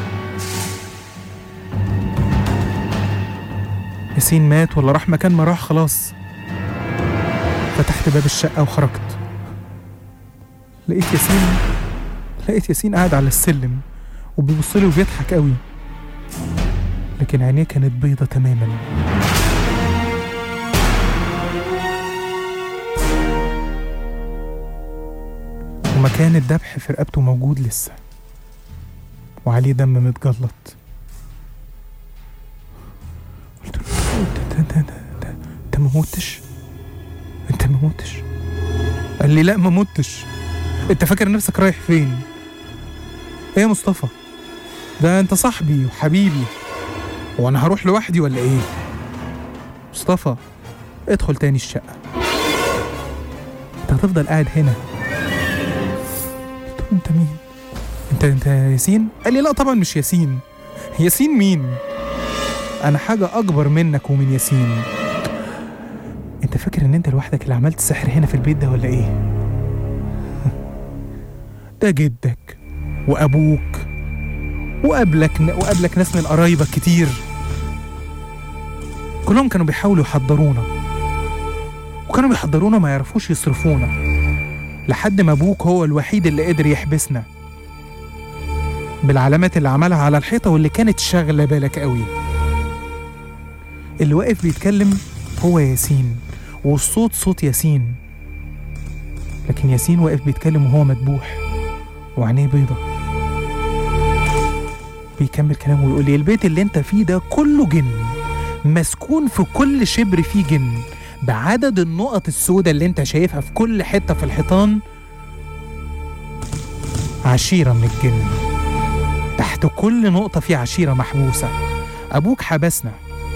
Speaker 1: ياسين مات ولا راح مكان ما راح خلاص فتحت باب الشقه وخرجت لقيت ياسين لقيت ياسين قاعد على السلم وبيبص لي وبيضحك قوي لكن عينيه كانت بيضة تماما ومكان الذبح في رقبته موجود لسه وعليه دم متجلط قلت له انت انت انت انت انت ما متش انت ما متش قال لي لا ما متش انت فاكر نفسك رايح فين ايه يا مصطفى ده انت صاحبي وحبيبي وانا هروح لوحدي ولا ايه مصطفى ادخل تاني الشقه انت هتفضل قاعد هنا قلت له انت مين انت انت ياسين قال لي لا طبعا مش ياسين ياسين مين انا حاجه اكبر منك ومن ياسين انت فاكر ان انت لوحدك اللي عملت السحر هنا في البيت ده ولا ايه ده جدك وابوك وقابلك وقابلك ناس من قرايبك كتير كلهم كانوا بيحاولوا يحضرونا وكانوا بيحضرونا ما يعرفوش يصرفونا لحد ما ابوك هو الوحيد اللي قدر يحبسنا بالعلامات اللي عملها على الحيطة واللي كانت شاغلة بالك قوي اللي واقف بيتكلم هو ياسين والصوت صوت ياسين لكن ياسين واقف بيتكلم وهو مدبوح وعينيه بيضة بيكمل كلامه ويقول لي البيت اللي انت فيه ده كله جن مسكون في كل شبر فيه جن بعدد النقط السوداء اللي انت شايفها في كل حتة في الحيطان عشيرة من الجن تحت كل نقطة في عشيرة محبوسة أبوك حبسنا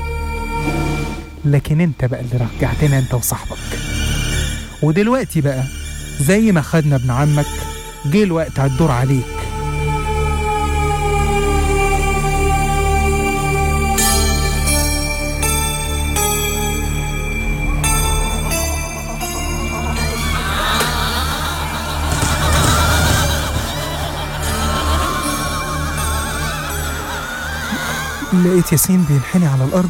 Speaker 1: لكن انت بقى اللي رجعتنا انت وصاحبك ودلوقتي بقى زي ما خدنا ابن عمك جه الوقت على الدور عليك لقيت ياسين بينحني على الأرض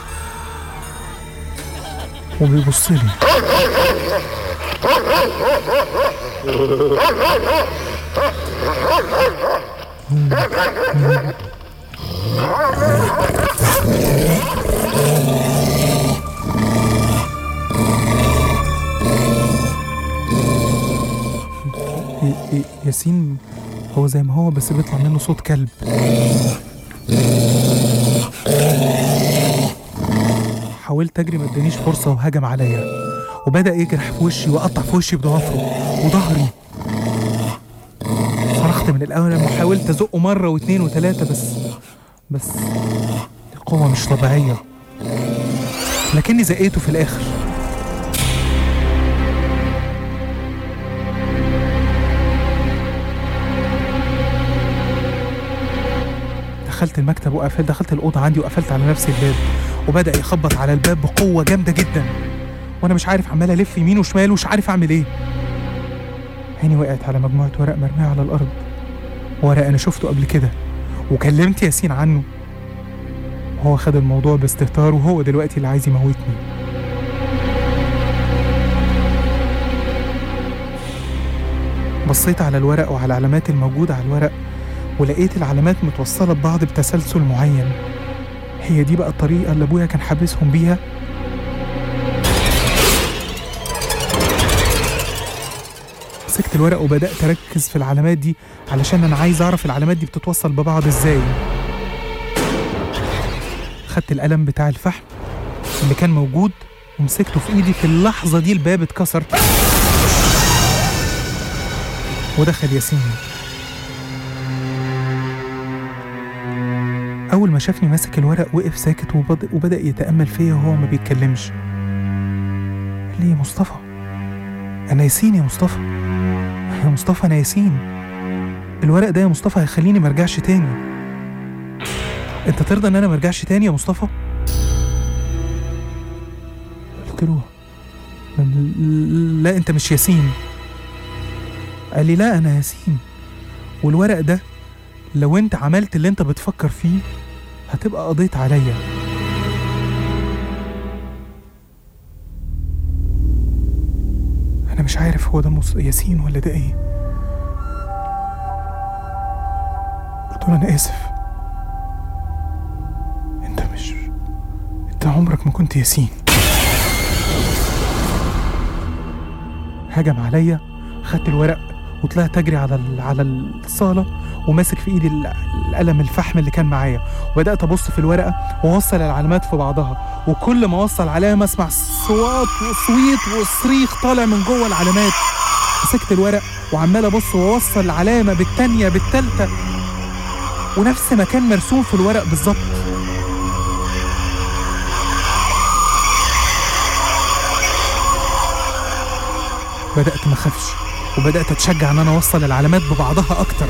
Speaker 1: وبيبص لي ي- ي- ياسين هو زي ما هو بس بيطلع منه صوت كلب حاولت اجري ما ادانيش فرصه وهجم عليا وبدا يجرح في وشي وقطع في وشي بضوافره وظهري صرخت من الاول لما حاولت ازقه مره واتنين وتلاته بس بس القوه مش طبيعيه لكني زقيته في الاخر دخلت المكتب وقفلت دخلت الأوضة عندي وقفلت على نفسي الباب وبدأ يخبط على الباب بقوة جامدة جدا وأنا مش عارف عمال ألف يمين وشمال ومش عارف أعمل إيه عيني وقعت على مجموعة ورق مرمية على الأرض ورق أنا شفته قبل كده وكلمت ياسين عنه وهو خد الموضوع باستهتار وهو دلوقتي اللي عايز يموتني بصيت على الورق وعلى العلامات الموجودة على الورق ولقيت العلامات متوصلة ببعض بتسلسل معين هي دي بقى الطريقة اللي أبويا كان حابسهم بيها مسكت الورق وبدأت أركز في العلامات دي علشان أنا عايز أعرف العلامات دي بتتوصل ببعض إزاي خدت القلم بتاع الفحم اللي كان موجود ومسكته في إيدي في اللحظة دي الباب اتكسر ودخل ياسين أول ما شافني ماسك الورق وقف ساكت وبد... وبدأ يتأمل فيا وهو ما بيتكلمش قال لي يا مصطفى أنا ياسين يا مصطفى يا مصطفى أنا ياسين الورق ده يا مصطفى هيخليني مرجعش تاني أنت ترضى إن أنا مرجعش تاني يا مصطفى؟ قلت له لا أنت مش ياسين قال لي لا أنا ياسين والورق ده لو انت عملت اللي انت بتفكر فيه هتبقى قضيت عليا انا مش عارف هو ده مص... ياسين ولا ده ايه قلت له انا اسف انت مش انت عمرك ما كنت ياسين هجم عليا خدت الورق وطلعت اجري على ال... على الصاله وماسك في ايدي ال- القلم الفحم اللي كان معايا وبدات ابص في الورقه واوصل العلامات في بعضها وكل ما اوصل علامه اسمع صوات وصويت وصريخ طالع من جوه العلامات مسكت الورق وعمال ابص واوصل العلامه بالتانيه بالتالته ونفس ما كان مرسوم في الورق بالظبط بدات ما اخافش وبدات اتشجع ان انا اوصل العلامات ببعضها اكتر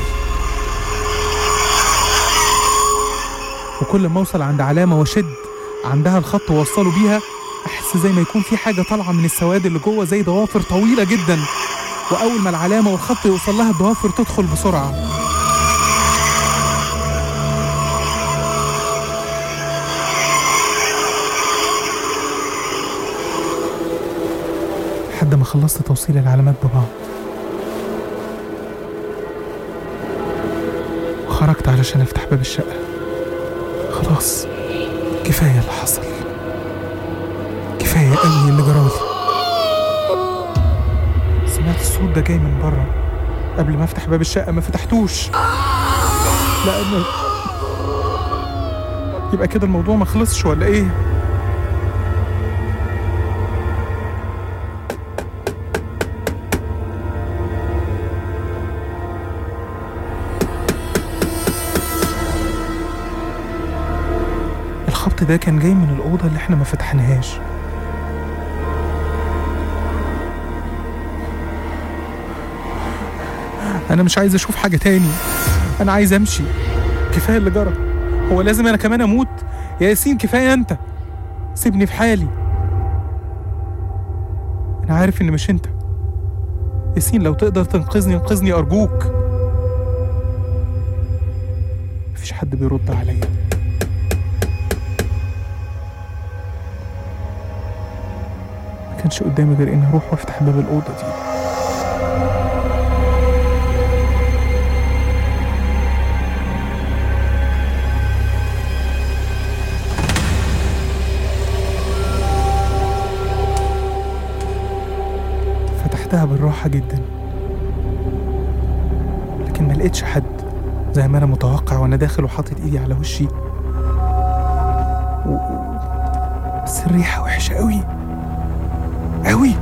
Speaker 1: وكل ما اوصل عند علامه واشد عندها الخط واوصله بيها احس زي ما يكون في حاجه طالعه من السواد اللي جوه زي ضوافر طويله جدا واول ما العلامه والخط يوصل لها الضوافر تدخل بسرعه لحد ما خلصت توصيل العلامات ببعض وخرجت علشان افتح باب الشقه خلاص كفايه اللي حصل كفايه قوي اللي جرالي سمعت الصوت ده جاي من بره قبل ما افتح باب الشقه ما فتحتوش لان يبقى كده الموضوع ما خلصش ولا ايه الخبط ده كان جاي من الأوضة اللي احنا ما فتحناهاش أنا مش عايز أشوف حاجة تاني أنا عايز أمشي كفاية اللي جرى هو لازم أنا كمان أموت يا ياسين كفاية أنت سيبني في حالي أنا عارف إن مش أنت ياسين لو تقدر تنقذني انقذني أرجوك مفيش حد بيرد عليا كانش قدامي غير اني اروح وافتح باب الاوضه دي فتحتها بالراحه جدا لكن ما لقيتش حد زي ما انا متوقع وانا داخل وحاطط ايدي على وشي و... بس الريحه وحشه قوي قوي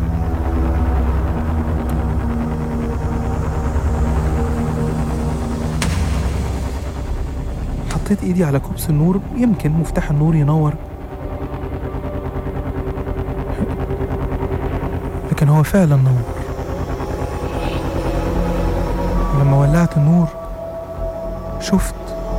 Speaker 1: حطيت ايدي على كوبس النور يمكن مفتاح النور ينور لكن هو فعلا نور لما ولعت النور شفت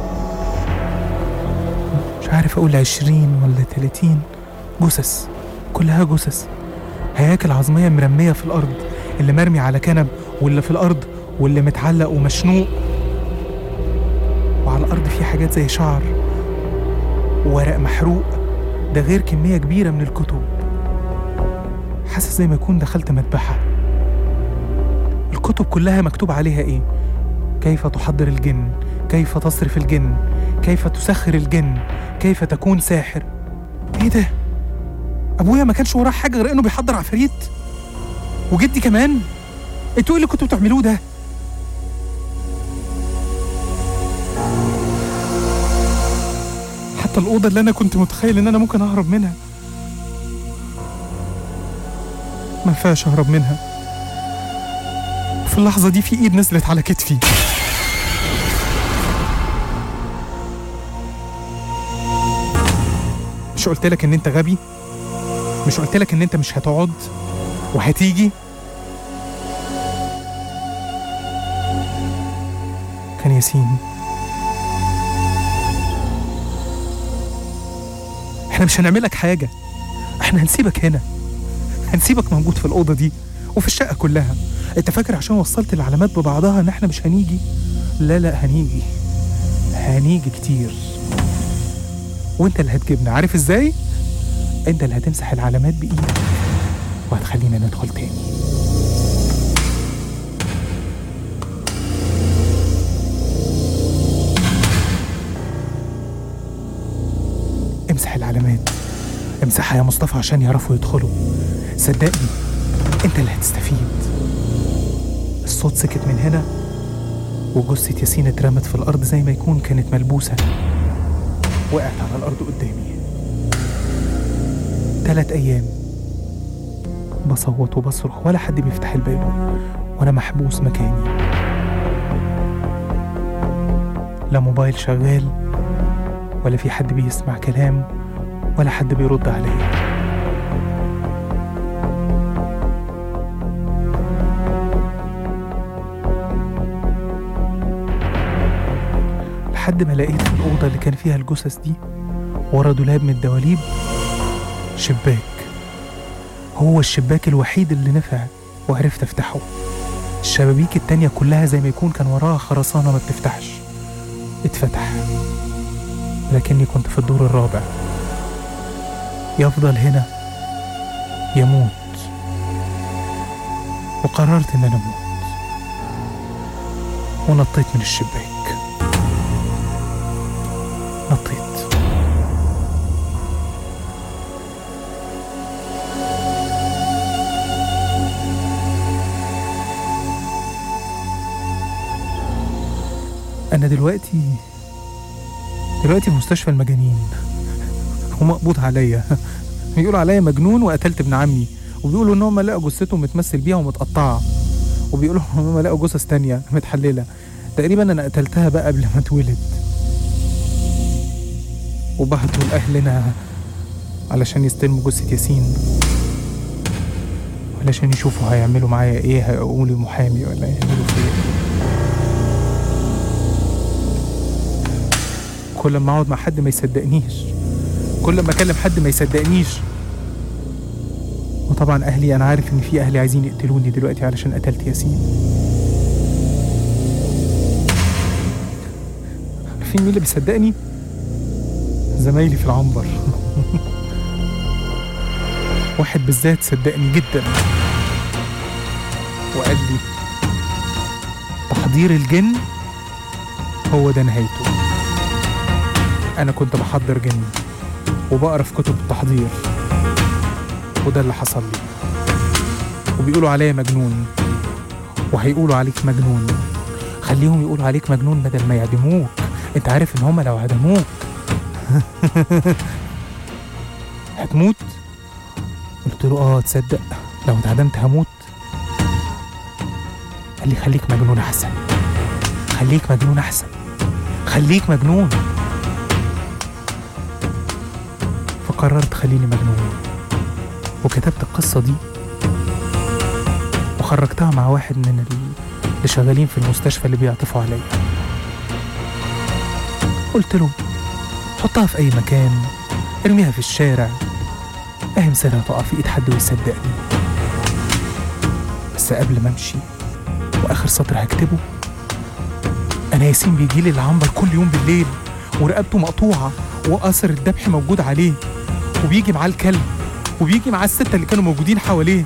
Speaker 1: مش عارف اقول عشرين ولا تلاتين جثث كلها جثث هياكل عظمية مرمية في الأرض اللي مرمي على كنب واللي في الأرض واللي متعلق ومشنوق وعلى الأرض في حاجات زي شعر وورق محروق ده غير كمية كبيرة من الكتب حاسس زي ما يكون دخلت مذبحة الكتب كلها مكتوب عليها إيه كيف تحضر الجن كيف تصرف الجن كيف تسخر الجن كيف تكون ساحر ايه ده ابويا ما كانش وراه حاجه غير انه بيحضر عفاريت وجدي كمان انتوا ايه اللي كنتوا بتعملوه ده حتى الاوضه اللي انا كنت متخيل ان انا ممكن اهرب منها ما ينفعش اهرب منها في اللحظه دي في ايد نزلت على كتفي مش قلت لك ان انت غبي مش قلت لك ان انت مش هتقعد وهتيجي كان ياسين احنا مش هنعملك حاجة احنا هنسيبك هنا هنسيبك موجود في الأوضة دي وفي الشقة كلها انت فاكر عشان وصلت العلامات ببعضها ان احنا مش هنيجي لا لا هنيجي هنيجي كتير وانت اللي هتجيبنا عارف ازاي انت اللي هتمسح العلامات بايدك وهتخلينا ندخل تاني امسح العلامات امسحها يا مصطفى عشان يعرفوا يدخلوا صدقني انت اللي هتستفيد الصوت سكت من هنا وجثة ياسين اترمت في الأرض زي ما يكون كانت ملبوسة وقعت على الأرض قدامي تلات أيام بصوت وبصرخ ولا حد بيفتح الباب وأنا محبوس مكاني لا موبايل شغال ولا في حد بيسمع كلام ولا حد بيرد عليا لحد ما لقيت في الأوضة اللي كان فيها الجثث دي ورا دولاب من الدواليب شباك هو الشباك الوحيد اللي نفع وعرفت افتحه الشبابيك التانية كلها زي ما يكون كان وراها خرسانة ما بتفتحش اتفتح لكني كنت في الدور الرابع يفضل هنا يموت وقررت ان انا اموت ونطيت من الشباك نطيت أنا دلوقتي دلوقتي في مستشفى المجانين ومقبوض عليا بيقولوا عليا مجنون وقتلت ابن عمي وبيقولوا ان هم لقوا جثته متمثل بيها ومتقطعه وبيقولوا ان هم لقوا جثث تانية متحلله تقريبا انا قتلتها بقى قبل ما اتولد وبعتوا لاهلنا علشان يستلموا جثه ياسين علشان يشوفوا هيعملوا معايا ايه هيقولوا محامي ولا يعملوا فيا ايه كل ما اقعد مع حد ما يصدقنيش كل ما اكلم حد ما يصدقنيش وطبعا اهلي انا عارف ان في اهلي عايزين يقتلوني دلوقتي علشان قتلت ياسين عارفين مين اللي بيصدقني زمايلي في العنبر واحد بالذات صدقني جدا وقال لي تحضير الجن هو ده نهايته انا كنت بحضر جن وبقرا في كتب التحضير وده اللي حصل لي وبيقولوا عليا مجنون وهيقولوا عليك مجنون خليهم يقولوا عليك مجنون بدل ما يعدموك انت عارف ان هما لو عدموك هتموت قلت له اه تصدق لو اتعدمت هموت قال لي خليك مجنون احسن خليك مجنون احسن خليك مجنون فقررت خليني مجنون وكتبت القصة دي وخرجتها مع واحد من اللي شغالين في المستشفى اللي بيعطفوا عليا قلت له حطها في أي مكان ارميها في الشارع اهم سنة تقع في ايد حد ويصدقني بس قبل ما امشي واخر سطر هكتبه انا ياسين بيجيلي العنبر كل يوم بالليل ورقبته مقطوعة واثر الذبح موجود عليه وبيجي معاه الكلب وبيجي معاه الستة اللي كانوا موجودين حواليه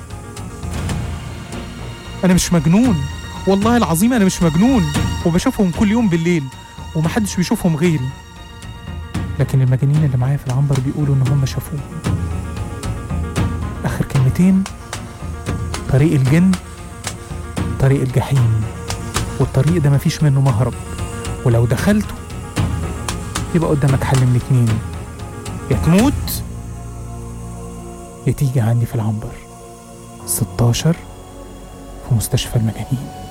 Speaker 1: انا مش مجنون والله العظيم انا مش مجنون وبشوفهم كل يوم بالليل ومحدش بيشوفهم غيري لكن المجانين اللي معايا في العنبر بيقولوا ان هم شافوهم اخر كلمتين طريق الجن طريق الجحيم والطريق ده مفيش منه مهرب ولو دخلته يبقى قدامك حل من اتنين يا تموت يا تيجي عندي في العنبر 16 في مستشفى المجانين